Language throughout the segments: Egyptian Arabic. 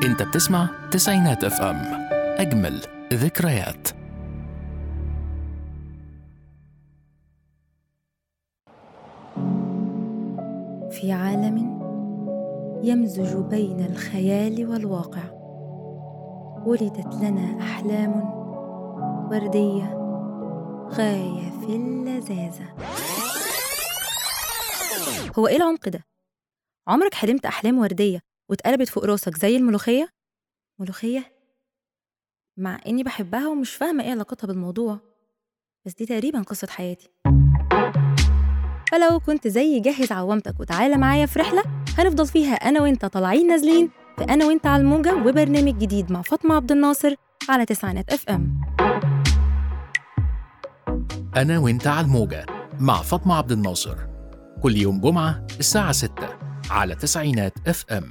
انت بتسمع تسعينات اف ام اجمل ذكريات في عالم يمزج بين الخيال والواقع ولدت لنا احلام ورديه غايه في اللذاذه هو ايه العمق ده عمرك حلمت احلام ورديه واتقلبت فوق راسك زي الملوخيه ملوخيه مع اني بحبها ومش فاهمه ايه علاقتها بالموضوع بس دي تقريبا قصه حياتي فلو كنت زي جهز عوامتك وتعالى معايا في رحله هنفضل فيها انا وانت طالعين نازلين في انا وانت على الموجه وبرنامج جديد مع فاطمه عبد الناصر على تسعينات اف ام انا وانت على الموجة مع فاطمة عبد الناصر كل يوم جمعة الساعة 6 على تسعينات اف ام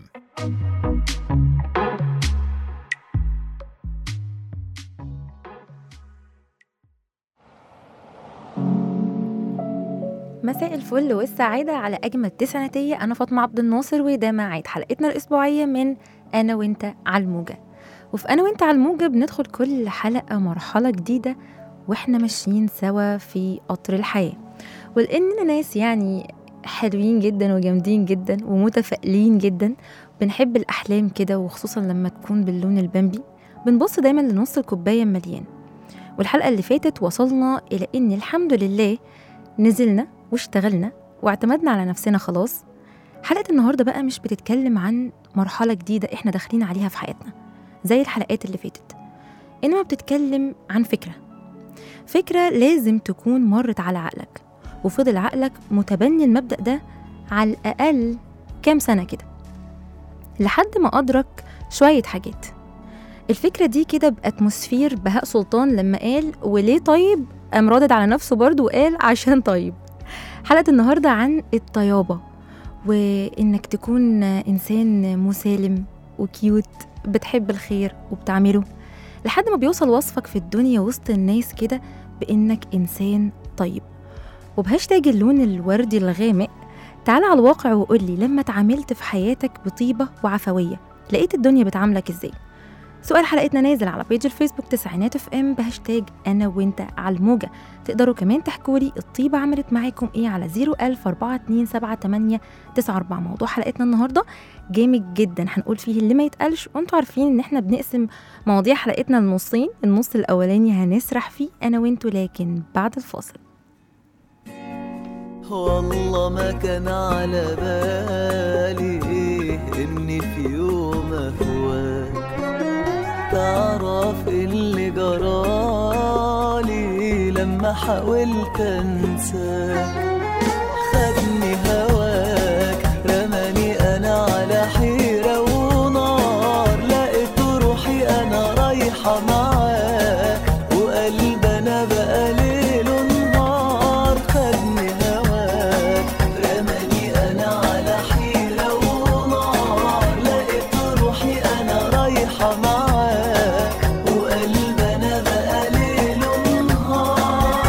مساء الفل والسعادة على أجمل تسعيناتية أنا فاطمة عبد الناصر وده ميعاد حلقتنا الأسبوعية من أنا وأنت على الموجة وفي أنا وأنت على الموجة بندخل كل حلقة مرحلة جديدة وإحنا ماشيين سوا في قطر الحياة ولأننا ناس يعني حلوين جدا وجامدين جدا ومتفائلين جدا بنحب الأحلام كده وخصوصا لما تكون باللون البامبي بنبص دايما لنص الكوباية المليان والحلقة اللي فاتت وصلنا إلى إن الحمد لله نزلنا واشتغلنا واعتمدنا على نفسنا خلاص حلقة النهاردة بقى مش بتتكلم عن مرحلة جديدة احنا داخلين عليها في حياتنا زي الحلقات اللي فاتت إنما بتتكلم عن فكرة فكرة لازم تكون مرت على عقلك وفضل عقلك متبني المبدأ ده على الأقل كام سنة كده لحد ما أدرك شوية حاجات الفكرة دي كده بأتموسفير بهاء سلطان لما قال وليه طيب قام رادد على نفسه برضه وقال عشان طيب حلقة النهاردة عن الطيابة وإنك تكون إنسان مسالم وكيوت بتحب الخير وبتعمله لحد ما بيوصل وصفك في الدنيا وسط الناس كده بإنك إنسان طيب وبهاشتاج اللون الوردي الغامق تعال على الواقع وقولي لما اتعاملت في حياتك بطيبة وعفوية لقيت الدنيا بتعاملك ازاي سؤال حلقتنا نازل على بيج الفيسبوك تسعينات اف ام بهاشتاج انا وانت على الموجه تقدروا كمان تحكوا لي الطيبه عملت معاكم ايه على 010427894 موضوع حلقتنا النهارده جامد جدا هنقول فيه اللي ما يتقالش وانتوا عارفين ان احنا بنقسم مواضيع حلقتنا لنصين النص الاولاني هنسرح فيه انا وانتوا لكن بعد الفاصل والله ما كان على بالي اني في يوم اهواك تعرف اللي جرالي لما حاولت انساك خدني هواك رماني انا على حيرة ونار لقيت روحي انا رايحة معاك وقلب انا بقى ليل ونهار خدني هواك رماني انا على حيرة ونار لقيت روحي انا رايحة معاك وقلب انا بقى ليل ونهار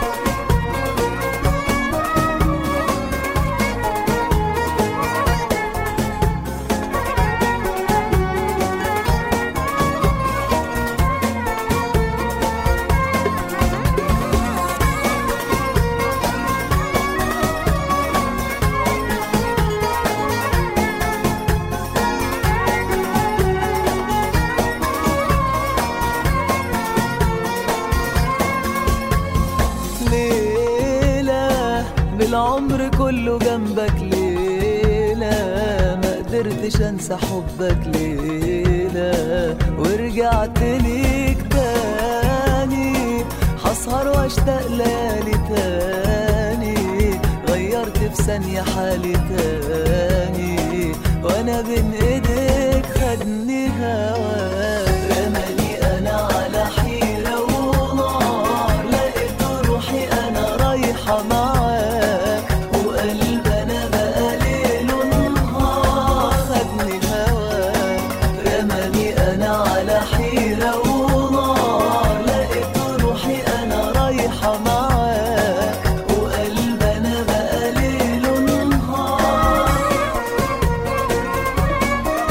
ليلة بالعمر كله جنبك ليلة ما قدرتش انسى حبك ليلة ورجعت ليك تاني هسهر واشتاق ليالي تاني غيرت في ثانية حالي تاني وانا بين ايديك خدني هواك رماني انا على حيرة ونار لقيت روحي انا رايحة معاك وقلب انا بقى ليل ونهار خدني هواك رماني انا على حيرة ونار لقيت روحي انا رايحة معاك وقلب انا بقى ليل ونهار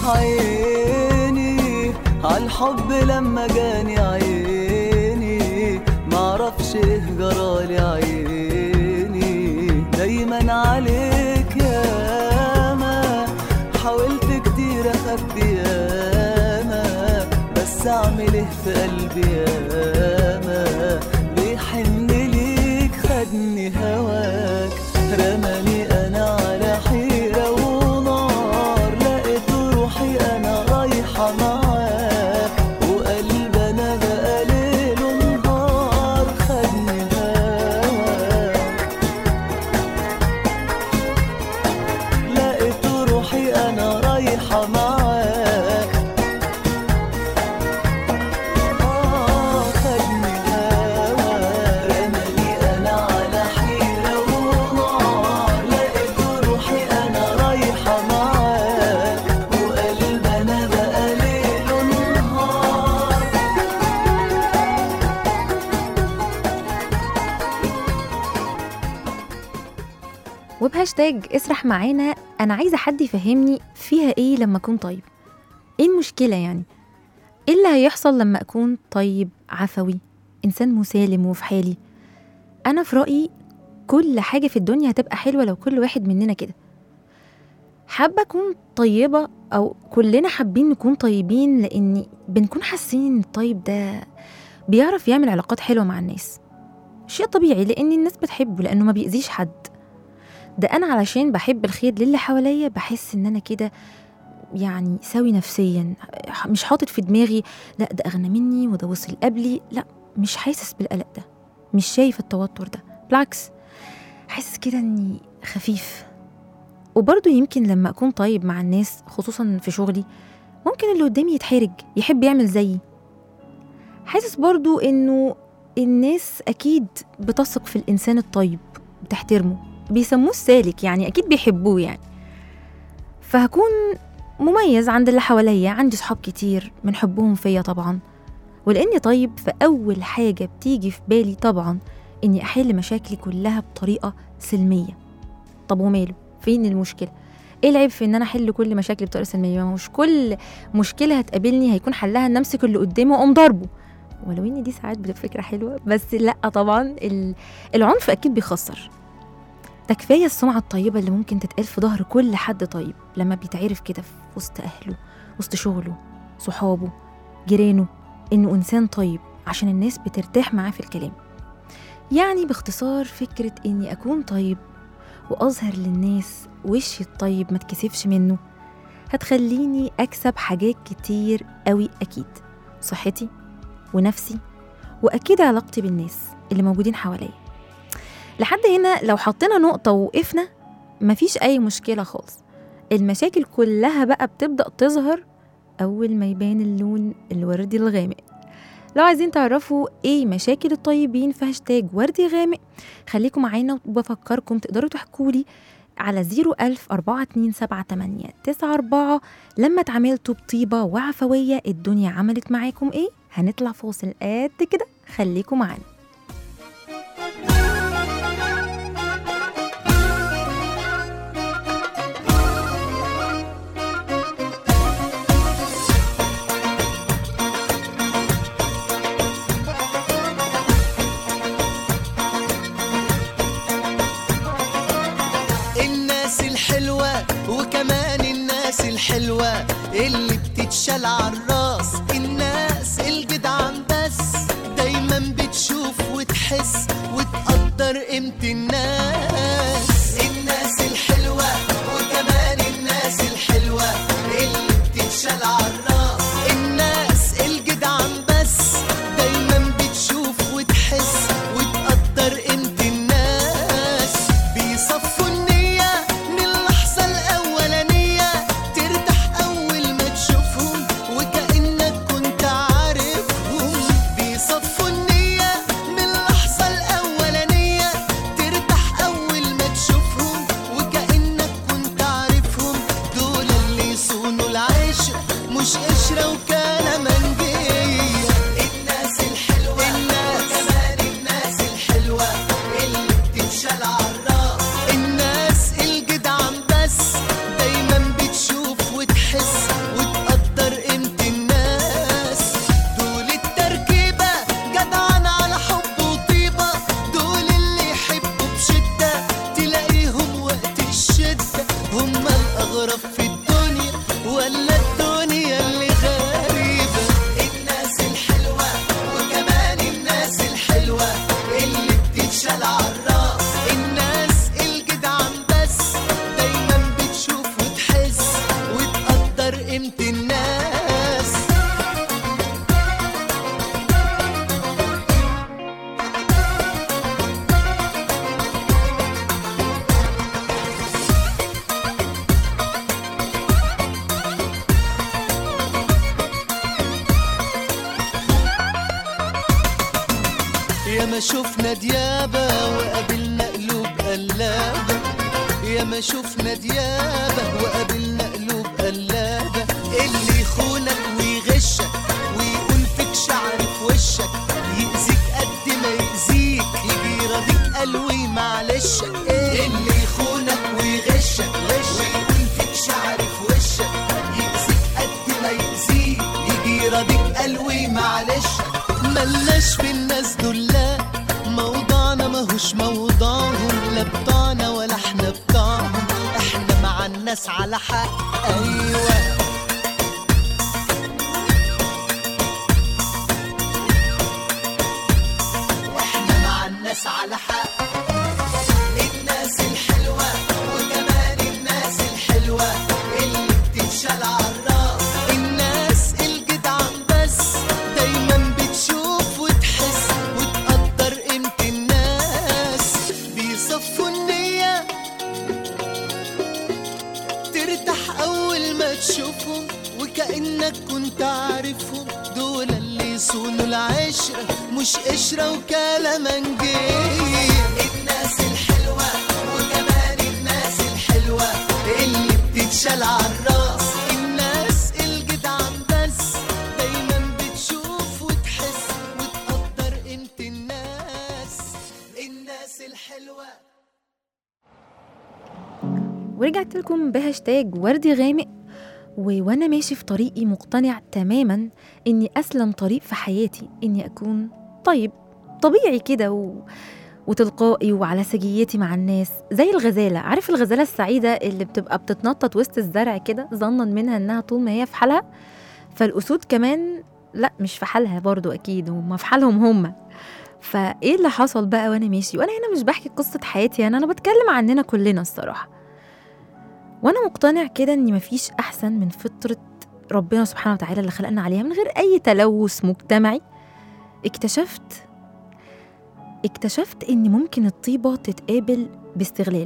عيني عالحب لما جاني عيني معرفش ايه جرالي عيني دايما عليك ياما حاولت كتير اخبي ياما بس اعمل ايه في قلبي ياما بيحن ليك خدني هواك رماني انا على حيرة ونار لقيت روحي انا رايحة معاك وقلب انا بقى ليل ونهار خدني هواك لقيت روحي انا رايحة معاك آه خدني هواك رماني انا على حيرة ونار لقيت روحي انا رايحة معاك وقلب انا بقى ليل ونهار وبهاشتاج اسرح معانا انا عايزه حد يفهمني فيها ايه لما اكون طيب ايه المشكله يعني ايه اللي هيحصل لما اكون طيب عفوي انسان مسالم وفي حالي انا في رايي كل حاجه في الدنيا هتبقى حلوه لو كل واحد مننا كده حابه اكون طيبه او كلنا حابين نكون طيبين لان بنكون حاسين ان الطيب ده بيعرف يعمل علاقات حلوه مع الناس شيء طبيعي لان الناس بتحبه لانه ما بيأذيش حد ده انا علشان بحب الخير للي حواليا بحس ان انا كده يعني سوي نفسيا مش حاطط في دماغي لا ده اغنى مني وده وصل قبلي لا مش حاسس بالقلق ده مش شايف التوتر ده بالعكس حاسس كده اني خفيف وبرضه يمكن لما اكون طيب مع الناس خصوصا في شغلي ممكن اللي قدامي يتحرج يحب يعمل زيي حاسس برضه انه الناس اكيد بتثق في الانسان الطيب بتحترمه بيسموه السالك يعني اكيد بيحبوه يعني فهكون مميز عند اللي حواليا عندي صحاب كتير من حبهم فيا طبعا ولاني طيب فاول حاجه بتيجي في بالي طبعا اني احل مشاكلي كلها بطريقه سلميه طب وماله فين المشكله ايه العيب في ان انا احل كل مشاكلي بطريقه سلميه ما مش كل مشكله هتقابلني هيكون حلها ان امسك اللي قدامي واقوم ضربه ولو ان دي ساعات بتبقى فكره حلوه بس لا طبعا ال- العنف اكيد بيخسر ده كفايه السمعه الطيبه اللي ممكن تتقال في ظهر كل حد طيب لما بيتعرف كده في وسط اهله وسط شغله صحابه جيرانه انه انسان طيب عشان الناس بترتاح معاه في الكلام يعني باختصار فكره اني اكون طيب واظهر للناس وشي الطيب ما تكسفش منه هتخليني اكسب حاجات كتير قوي اكيد صحتي ونفسي واكيد علاقتي بالناس اللي موجودين حواليا لحد هنا لو حطينا نقطة ووقفنا مفيش أي مشكلة خالص المشاكل كلها بقى بتبدأ تظهر أول ما يبان اللون الوردي الغامق لو عايزين تعرفوا ايه مشاكل الطيبين في هاشتاج وردي غامق خليكم معانا وبفكركم تقدروا تحكولي على 01000 4278 94 لما اتعاملتوا بطيبة وعفوية الدنيا عملت معاكم ايه هنطلع فاصل قد كده خليكم معانا الناس الحلوة وكمان الناس الحلوة اللي بتتشال عالراس الناس الجدعان بس دايما بتشوف وتحس وتقدر قيمة الناس الناس الحلوة وكمان الناس الحلوة اللي بتتشال عالراس الناس الجدعان بس دايما بتشوف وتحس وتقدر قيمة الناس بيصفوا النية من اللحظة الأولانية ترتاح أول ما تشوفهم وكأنك كنت عارفهم بيصفوا النية من اللحظة الأولانية ترتاح أول ما تشوفهم وكأنك كنت عارفهم دول اللي يصونوا العشرة مش قشرة وكان منجية الناس الحلوة الناس كمان الناس الحلوة اللي بتتشال عالراس الناس الجدعان بس دايما بتشوف وتحس قيمة الناس يا ما شفنا ديابة وقابلنا قلوب قلابة يا ما شفنا ديابة وقابلنا قلوب قلابة اللي يخونك ويغشك ويقول فيك شعر في وشك يأذيك قد ما يأذيك يجي يراضيك قلوي معلشك اللي يخونك ويغشك ويقول فيك شعر في وشك يأذيك قد ما يأذيك يجي يراضيك قلوي معلشك ملناش في الناس دول لا موضوعنا ماهوش موضوعهم لا بتاعنا ولا احنا بتاعهم احنا مع الناس على حق ايوه احنا مع الناس على حق الناس الحلوة وكمان الناس الحلوة اللي بتتشال عالراس الناس الجدعان بس دايما بتشوف وتحس وتقدر قيمة الناس بيصفوا النية ترتاح أول ما تشوفهم وكأنك كنت عارفهم دول اللي يصونوا العشرة مش قشرة وكلامنجية الناس الحلوة وكمان الناس الحلوة اللي بتتشال عالراس الناس الجدعان بس دايما بتشوف وتحس وتقدر قيمة الناس الناس الحلوة ورجعت لكم بهاشتاج وردي غامق و... وانا ماشي في طريقي مقتنع تماما اني اسلم طريق في حياتي اني اكون طيب طبيعي كده و... وتلقائي وعلى سجيتي مع الناس زي الغزالة عارف الغزالة السعيدة اللي بتبقى بتتنطط وسط الزرع كده ظنا منها انها طول ما هي في حالها فالأسود كمان لا مش في حالها برضو أكيد هما في حالهم هما فايه اللي حصل بقى وانا ماشي وانا هنا مش بحكي قصة حياتي انا انا بتكلم عننا كلنا الصراحة وانا مقتنع كده ان مفيش احسن من فطرة ربنا سبحانه وتعالى اللي خلقنا عليها من غير اي تلوث مجتمعي اكتشفت اكتشفت ان ممكن الطيبة تتقابل باستغلال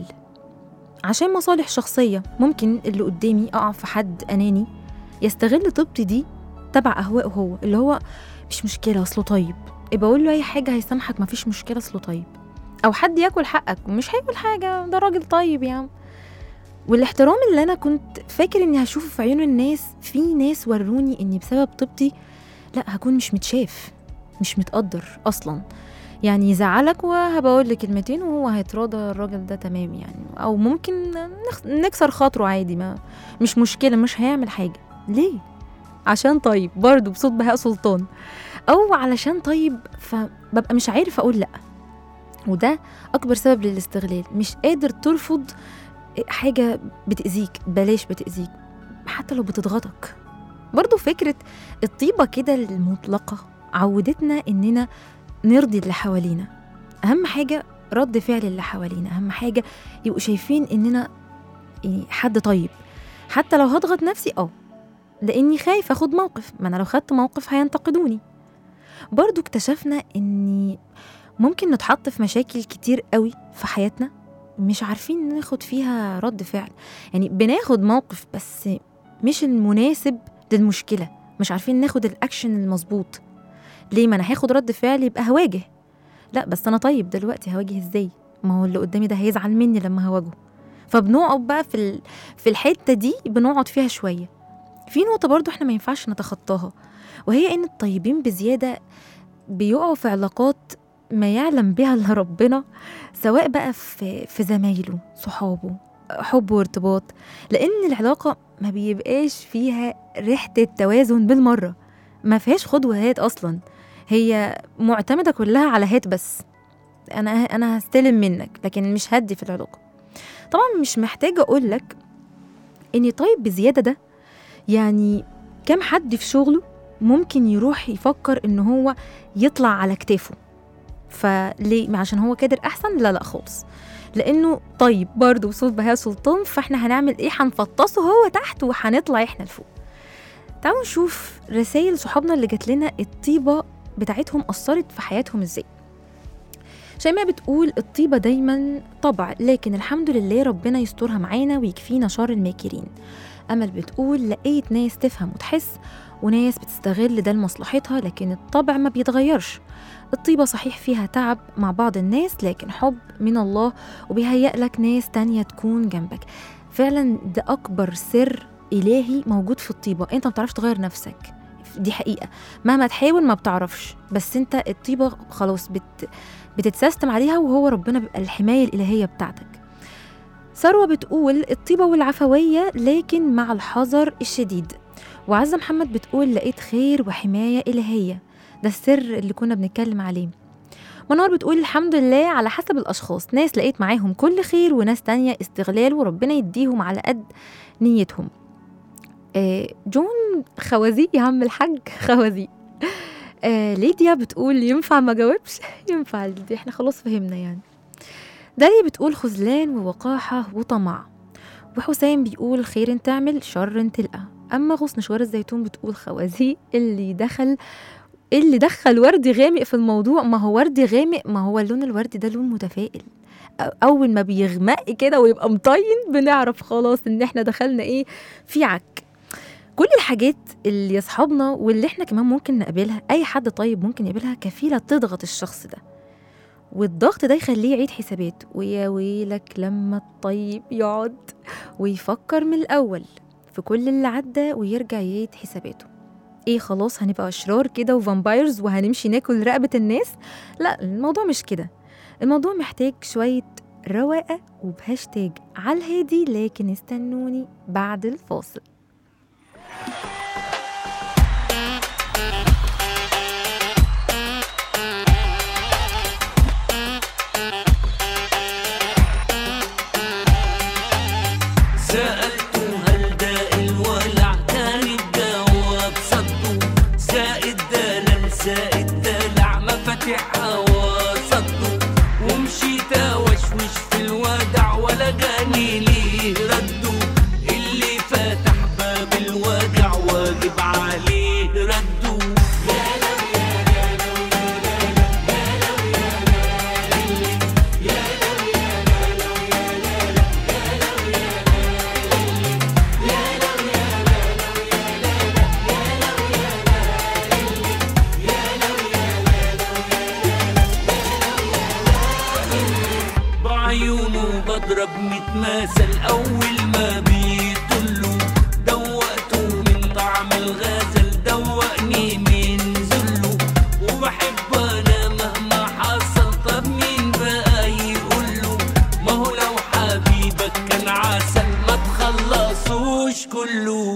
عشان مصالح شخصية ممكن اللي قدامي اقع في حد اناني يستغل طيبتي دي تبع اهوائه هو اللي هو مش مشكلة اصله طيب يبقى اقول له اي حاجة هيسامحك مفيش مشكلة اصله طيب او حد ياكل حقك ومش هياكل حاجة ده راجل طيب يا عم والاحترام اللي انا كنت فاكر اني هشوفه في عيون الناس في ناس وروني اني بسبب طيبتي لا هكون مش متشاف مش متقدر اصلا يعني يزعلك وهبقول لك كلمتين وهو هيتراضى الراجل ده تمام يعني او ممكن نخ- نكسر خاطره عادي ما مش مشكله مش هيعمل حاجه ليه عشان طيب برضه بصوت بهاء سلطان او علشان طيب فببقى مش عارف اقول لا وده اكبر سبب للاستغلال مش قادر ترفض حاجه بتاذيك بلاش بتاذيك حتى لو بتضغطك برضه فكره الطيبه كده المطلقه عودتنا اننا نرضي اللي حوالينا اهم حاجه رد فعل اللي حوالينا اهم حاجه يبقوا شايفين اننا يعني حد طيب حتى لو هضغط نفسي اه لاني خايف اخد موقف ما انا لو خدت موقف هينتقدوني برضو اكتشفنا اني ممكن نتحط في مشاكل كتير قوي في حياتنا مش عارفين ناخد فيها رد فعل يعني بناخد موقف بس مش المناسب للمشكلة مش عارفين ناخد الأكشن المظبوط ليه ما أنا هاخد رد فعل يبقى هواجه لا بس أنا طيب دلوقتي هواجه إزاي ما هو اللي قدامي ده هيزعل مني لما هواجهه فبنقعد بقى في ال... في الحتة دي بنقعد فيها شوية في نقطة برضو احنا ما ينفعش نتخطاها وهي ان الطيبين بزيادة بيقعوا في علاقات ما يعلم بها الا ربنا سواء بقى في في زمايله صحابه حب وارتباط لان العلاقه ما بيبقاش فيها ريحه التوازن بالمره ما فيهاش خد وهات اصلا هي معتمده كلها على هات بس انا انا هستلم منك لكن مش هدي في العلاقه طبعا مش محتاجه اقول لك اني طيب بزياده ده يعني كم حد في شغله ممكن يروح يفكر ان هو يطلع على كتافه فليه عشان هو كادر احسن لا لا خالص لانه طيب برضه بصوت بهاء سلطان فاحنا هنعمل ايه هنفطسه هو تحت وهنطلع احنا لفوق تعالوا نشوف رسائل صحابنا اللي جات لنا الطيبة بتاعتهم أثرت في حياتهم ازاي شيماء بتقول الطيبة دايما طبع لكن الحمد لله ربنا يسترها معانا ويكفينا شر الماكرين أمل بتقول لقيت ناس تفهم وتحس وناس بتستغل ده لمصلحتها لكن الطبع ما بيتغيرش الطيبة صحيح فيها تعب مع بعض الناس لكن حب من الله وبيهيأ لك ناس تانية تكون جنبك فعلا ده أكبر سر إلهي موجود في الطيبة أنت ما بتعرفش تغير نفسك دي حقيقة مهما تحاول ما بتعرفش بس أنت الطيبة خلاص بت بتتسيستم عليها وهو ربنا بيبقى الحماية الإلهية بتاعتك ثروة بتقول الطيبة والعفوية لكن مع الحذر الشديد وعزة محمد بتقول لقيت خير وحماية إلهية ده السر اللي كنا بنتكلم عليه منار بتقول الحمد لله على حسب الأشخاص ناس لقيت معاهم كل خير وناس تانية استغلال وربنا يديهم على قد نيتهم آه جون خوازيق يا عم الحاج خوازيق آه ليديا بتقول ينفع ما جاوبش ينفع دي احنا خلاص فهمنا يعني داليا بتقول خذلان ووقاحة وطمع وحسام بيقول خير تعمل شر تلقى أما غصن شوار الزيتون بتقول خوازيق اللي دخل اللي دخل وردي غامق في الموضوع ما هو وردي غامق ما هو اللون الوردي ده لون متفائل أ- اول ما بيغمق كده ويبقى مطين بنعرف خلاص ان احنا دخلنا ايه في عك كل الحاجات اللي يا اصحابنا واللي احنا كمان ممكن نقابلها اي حد طيب ممكن يقابلها كفيله تضغط الشخص ده والضغط ده يخليه يعيد حسابات ويا ويلك لما الطيب يقعد ويفكر من الاول في كل اللي عدى ويرجع يعيد حساباته ايه خلاص هنبقى اشرار كده وفامبايرز وهنمشي ناكل رقبه الناس لا الموضوع مش كده الموضوع محتاج شويه رواقه وبهاشتاج على الهادي لكن استنوني بعد الفاصل سألته هل داء الولع كان الجواب صدوا زائد دلال زائد دلع مفاتيحها وصدوا ومشيت اوشوش في الودع ولا جاني ليه ردوا اللي فتح باب الوجع واجب عليه ردوا بعيونه بضرب متماثل اول ما بيطلوا دوقته من طعم الغزل دوقني من ذله وبحب انا مهما حصل طب مين بقى يقوله ما هو لو حبيبك كان عسل ما تخلصوش كله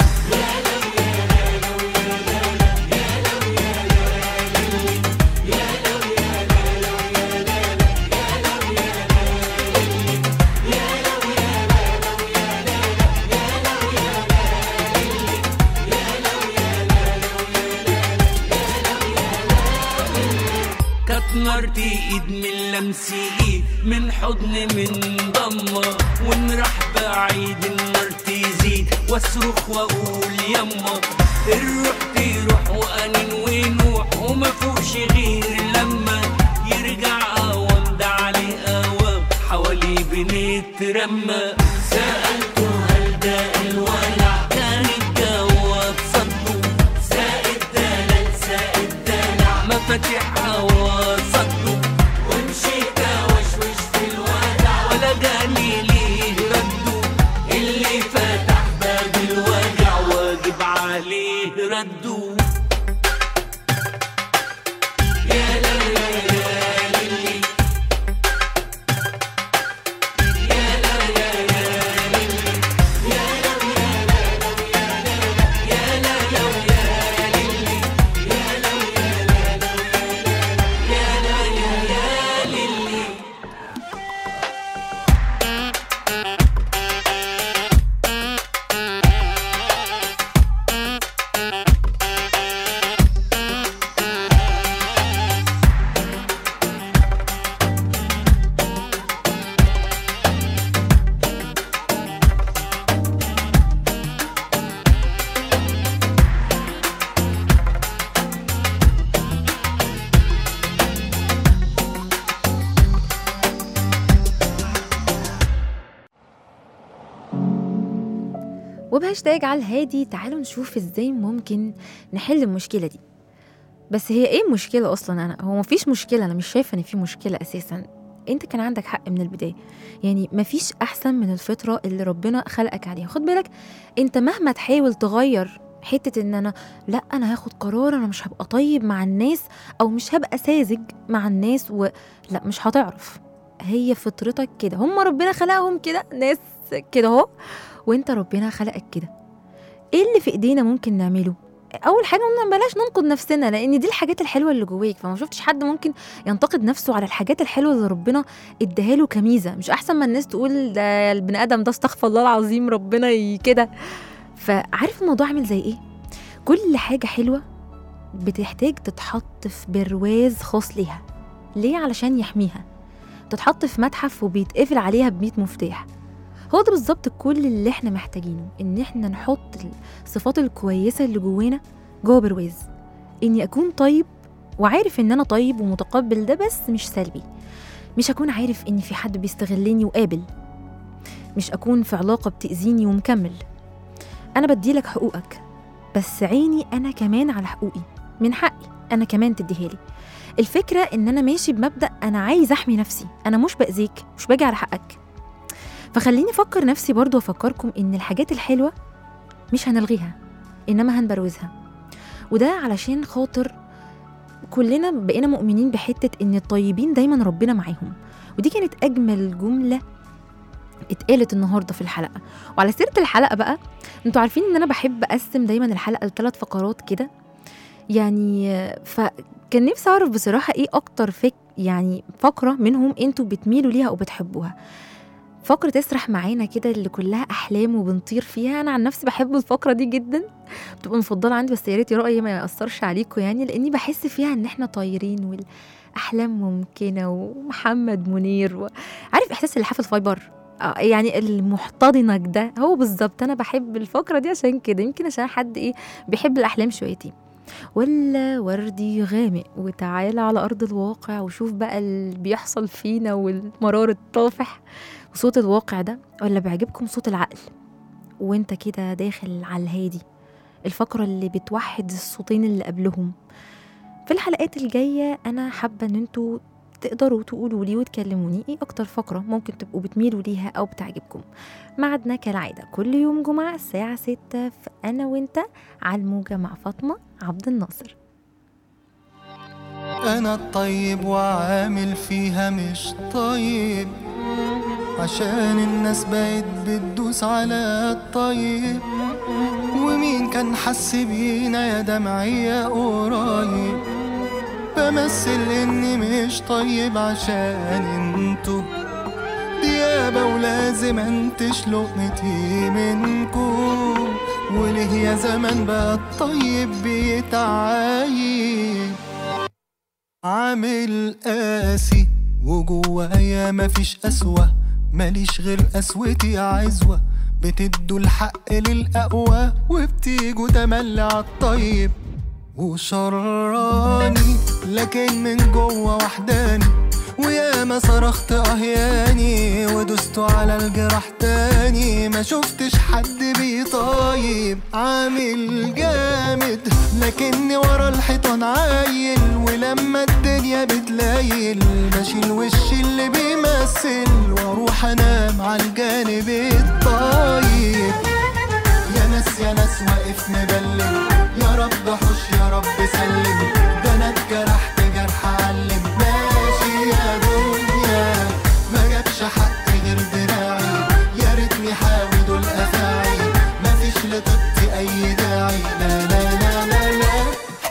كانت نارتي ايد من لمسي ايد من حضن من ضمة ونروح بعيد النار تزيد واصرخ واقول يما الروح تروح وانين ونوح وما فوقش غير لما يرجع اوام ده عليه اوام حوالي بنترمى سألته هل ده الولع كان الجواب صدوا زائد دلال زائد دلع مفاتيحها وصدوا ومشيت اوشوش في الودع ولا جاني ليه ردوا اللي فتح باب الوجع واجب عليه ردوا يا لا يا يا للي يا لا يا يا للي يا لا يا لا يا لا يا للي يا لا يا لا يا لا يا للي هاشتاج على الهادي تعالوا نشوف ازاي ممكن نحل المشكلة دي بس هي ايه المشكلة اصلا انا هو مفيش مشكلة انا مش شايفة ان في مشكلة اساسا انت كان عندك حق من البداية يعني مفيش احسن من الفطرة اللي ربنا خلقك عليها خد بالك انت مهما تحاول تغير حتة ان انا لا انا هاخد قرار انا مش هبقى طيب مع الناس او مش هبقى ساذج مع الناس و لا مش هتعرف هي فطرتك كده هم ربنا خلقهم كده ناس كده اهو وانت ربنا خلقك كده ايه اللي في ايدينا ممكن نعمله اول حاجه قلنا بلاش ننقد نفسنا لان دي الحاجات الحلوه اللي جواك فما شفتش حد ممكن ينتقد نفسه على الحاجات الحلوه اللي ربنا اداها له كميزه مش احسن ما الناس تقول ده البني ادم ده استغفر الله العظيم ربنا ي- كده فعارف الموضوع عامل زي ايه كل حاجه حلوه بتحتاج تتحط في برواز خاص ليها ليه علشان يحميها تتحط في متحف وبيتقفل عليها بمية مفتاح هو ده بالظبط كل اللي احنا محتاجينه ان احنا نحط الصفات الكويسه اللي جوانا جوه برواز اني اكون طيب وعارف ان انا طيب ومتقبل ده بس مش سلبي مش اكون عارف ان في حد بيستغلني وقابل مش اكون في علاقه بتاذيني ومكمل انا بديلك حقوقك بس عيني انا كمان على حقوقي من حقي انا كمان تديها لي الفكره ان انا ماشي بمبدا انا عايز احمي نفسي انا مش باذيك مش باجي على حقك فخليني افكر نفسي برضو وافكركم ان الحاجات الحلوه مش هنلغيها انما هنبروزها وده علشان خاطر كلنا بقينا مؤمنين بحته ان الطيبين دايما ربنا معاهم ودي كانت اجمل جمله اتقالت النهارده في الحلقه وعلى سيره الحلقه بقى انتوا عارفين ان انا بحب اقسم دايما الحلقه لثلاث فقرات كده يعني آه، فكان نفسي اعرف بصراحه ايه اكتر فك يعني فقره منهم انتوا بتميلوا ليها او بتحبوها فقرة اسرح معانا كده اللي كلها أحلام وبنطير فيها أنا عن نفسي بحب الفقرة دي جدا بتبقى مفضلة عندي بس يا ريت رأيي ما يأثرش عليكم يعني لأني بحس فيها إن إحنا طايرين والأحلام ممكنة ومحمد منير و... عارف إحساس اللحاف الفايبر آه، يعني المحتضنك ده هو بالظبط أنا بحب الفقرة دي عشان كده يمكن عشان حد إيه بيحب الأحلام شويتين ولا وردي غامق وتعالى على أرض الواقع وشوف بقى اللي بيحصل فينا والمرار الطافح وصوت الواقع ده ولا بيعجبكم صوت العقل وانت كده داخل على الهادي الفقرة اللي بتوحد الصوتين اللي قبلهم في الحلقات الجاية أنا حابة إن انتوا تقدروا تقولوا لي وتكلموني ايه أكتر فقرة ممكن تبقوا بتميلوا ليها أو بتعجبكم معدنا كالعادة كل يوم جمعة الساعة ستة في أنا وانت على الموجة مع فاطمة عبد الناصر انا الطيب وعامل فيها مش طيب عشان الناس بقت بتدوس على الطيب ومين كان حس بينا يا دمعية قريب بمثل اني مش طيب عشان انتو ديابة ولازم انتش لقمتي منكو وليه يا زمان بقى الطيب بيتعايب عامل قاسي وجوايا مفيش قسوة ماليش غير قسوتي عزوة بتدوا الحق للأقوى وبتيجوا تملي عالطيب وشراني لكن من جوا وحداني وياما صرخت اهياني ودست على الجراح تاني ما شفتش حد بيطايب عامل جامد لكني ورا الحيطان عايل ولما الدنيا بتلايل بشيل وش اللي بيمثل واروح انام على الجانب الطيب يا ناس يا ناس واقف مبلم يا رب حوش يا رب سلم ده انا اتجرحت جرح علم ماشي يا دنيا ما جابش حق غير دراعي يا ريتني حاوي دول افاعي مفيش لطيبتي اي داعي لا لا لا لا لا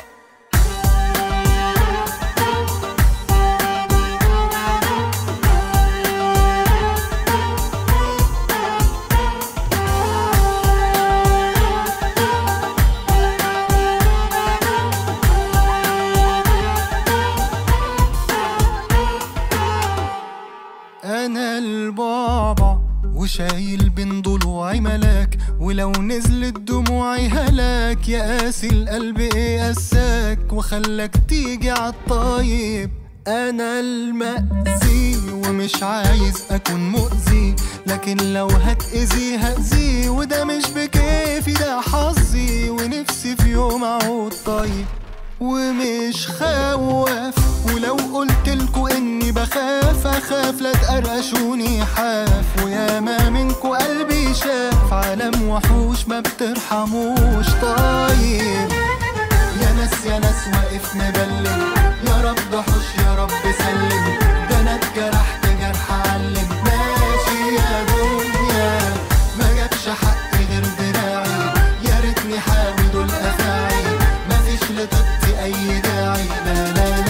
انا البعبع وشايل بين ضلوعي ملاك ولو نزلت دموعي هلاك يا قاسي القلب ايه قساك وخلاك تيجي عالطيب انا المأذي ومش عايز اكون مؤذي لكن لو هتأذي هأذي وده مش بكيفي ده حظي ونفسي في يوم اعود طيب ومش خواف ولو قلت لكم اني بخاف اخاف لا تقرقشوني حاف وياما منكو قلبي شاف عالم وحوش ما بترحموش طيب يا ناس يا ناس واقف مبلم يا رب حوش يا رب سلم ده انا اتجرحت جرح علم ماشي يا دنيا ما جابش حق غير دراعي يا ريتني حاوي دول افاعي مفيش لطبتي اي داعي لا لا